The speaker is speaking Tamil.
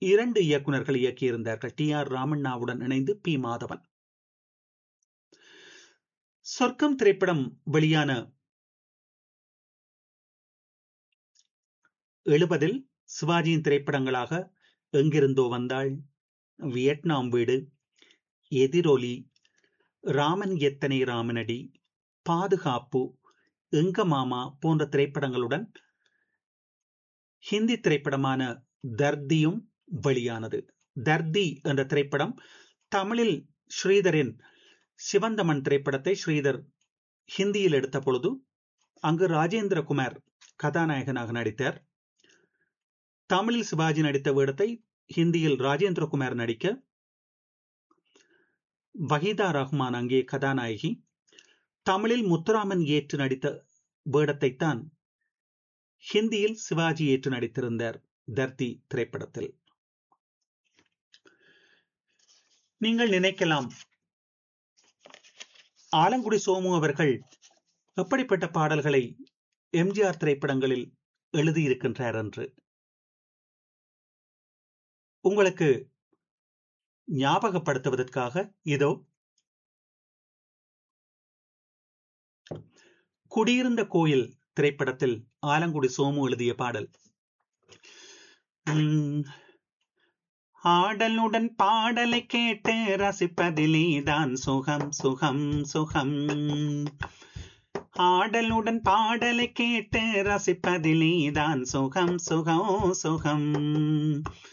இரண்டு இயக்குநர்கள் இயக்கியிருந்தார்கள் டி ஆர் ராமண்ணாவுடன் இணைந்து பி மாதவன் சொர்க்கம் திரைப்படம் வெளியான எழுபதில் சிவாஜியின் திரைப்படங்களாக எங்கிருந்தோ வந்தாள் வியட்நாம் வீடு எதிரொலி ராமன் எத்தனை ராமனடி பாதுகாப்பு எங்க மாமா போன்ற திரைப்படங்களுடன் ஹிந்தி திரைப்படமான தர்தியும் வெளியானது தர்தி என்ற திரைப்படம் தமிழில் ஸ்ரீதரின் சிவந்தமன் திரைப்படத்தை ஸ்ரீதர் ஹிந்தியில் எடுத்த பொழுது அங்கு ராஜேந்திரகுமார் கதாநாயகனாக நடித்தார் தமிழில் சிவாஜி நடித்த வேடத்தை ஹிந்தியில் ராஜேந்திரகுமார் நடிக்க வஹீதா ரஹ்மான் அங்கே கதாநாயகி தமிழில் முத்துராமன் ஏற்று நடித்த வேடத்தைத்தான் ஹிந்தியில் சிவாஜி ஏற்று நடித்திருந்தார் தர்தி திரைப்படத்தில் நீங்கள் நினைக்கலாம் ஆலங்குடி சோமு அவர்கள் எப்படிப்பட்ட பாடல்களை எம்ஜிஆர் திரைப்படங்களில் எழுதியிருக்கின்றார் என்று உங்களுக்கு ஞாபகப்படுத்துவதற்காக இதோ குடியிருந்த கோயில் திரைப்படத்தில் ஆலங்குடி சோமு எழுதிய பாடல் ஆடலுடன் பாடலை கேட்டு ரசிப்பதிலேதான் சுகம் சுகம் சுகம் ஆடலுடன் பாடலை கேட்டு ரசிப்பதிலேதான் சுகம் சுகம் சுகம்